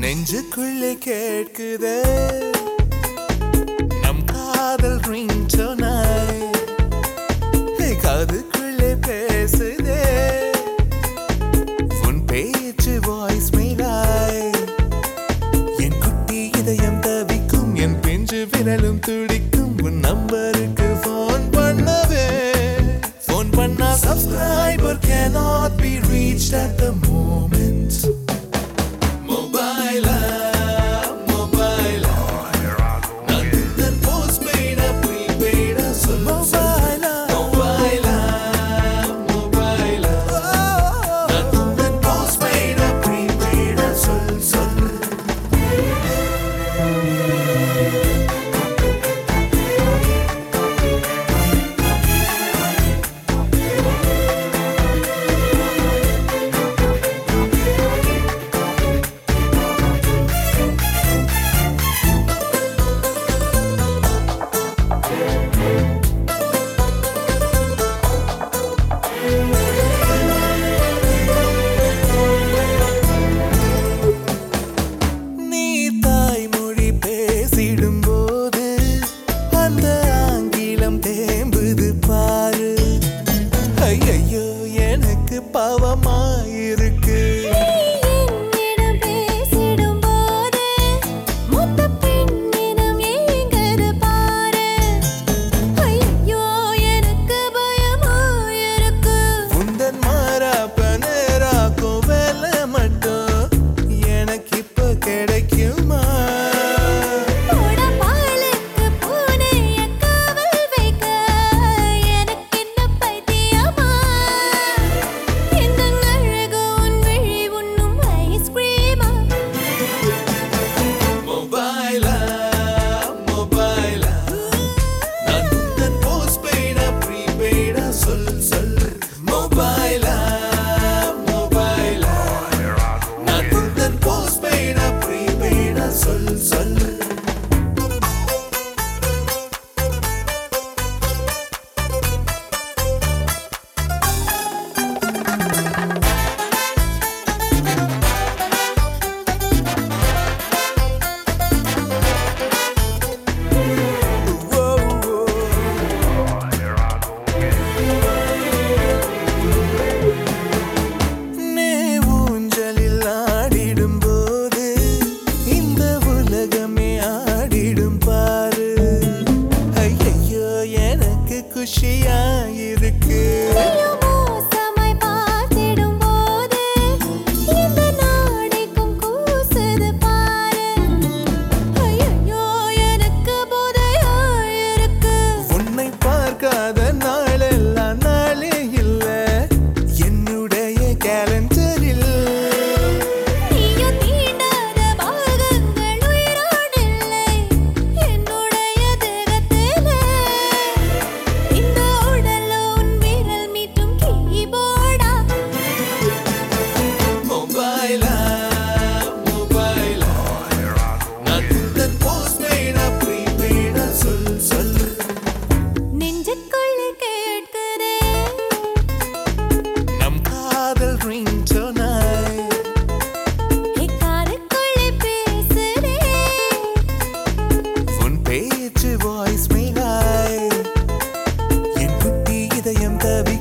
நெஞ்சுக்குள்ளே கேட்குதே நம் காதல் ரிங் காதுக்குள்ளே பேசுதே உன் பேச்சு வாய்ஸ் மெயிலாய் என் குட்டி இதயம் தவிக்கும் என் பிஞ்சு விரலும் துடிக்கும் உன் நம்பருக்கு ஃபோன் பண்ணவே ஃபோன் பண்ணா subscriber cannot be reached at the moment மொபைலா மொபைலா நான் தன் postpaid ஆ, prepaid ஆ சொல் மொபைலா மொபைலா மொபைலா நான் தன் postpaid ஆ, prepaid ஆ சொல் சொல் நீ தாய்மொழி பேசிடும்போது அந்த ஆங்கிலம் தேம்புது பாரு ஐயையோ எனக்கு பாவமாயிருக்கு என்னிடம் பேசிடும்போது மொத்த பெண்ணினம் ஏங்குது பாரு ஐயோ எனக்கு பயமாயிருக்கு உந்தன் மாறாப்ப நேராக்கும் வேலை மட்டும் எனக்கு இப்ப கிடைக்குமா போட பாலுக்கு பூனைய காவல் வைக்க எனக்கு என்ன பைத்தியமா இந்த அழகு உன் விழி உண்ணும் ஐஸ்கிரீமா மொபைலா மொபைலா நான் உந்தன் போஸ்ட்பெய்டா ப்ரீபெய்டா சொல் சொல் மொபைலா மொபைலா நான் உந்தன் போஸ்ட்பெய்டா ப்ரீபெய்டா சொல் சொல் நீ ஊஞ்சலில் ஆடிடும்போது இந்த உலகமே ஆடிடும் பாரு ஐயையோ எனக்கு குஷியாயிருக்கு மோசமாய் பார்த்திடும்போது இந்த நாடைக்கும் கூசுது பாரு ஐயோ எனக்கு போதையாயிருக்கு உன்னை பார்க்காத நாளெல்லாம் நாளே இல்ல என்னுடைய கேலண்டரில் நீயோ தீண்டாத பாகங்கள் உயிரோடில்லை என்னுடைய தேகத்திலே இந்த உடலோ உன் விரல் மீட்டும் கீபோர்டா மொபைலா மொபைலா நான் உந்தன் போஸ்ட்பெய்டா ப்ரீபெய்டா சொல் சொல் நெஞ்சுக்குள்ள கேட்குதே நம் காதல் ரிங் காதுக்குள்ளே பேசுதே உன் பேச்சு வாய்ஸ் மெயிலாய் என் குட்டி இதயம் தவி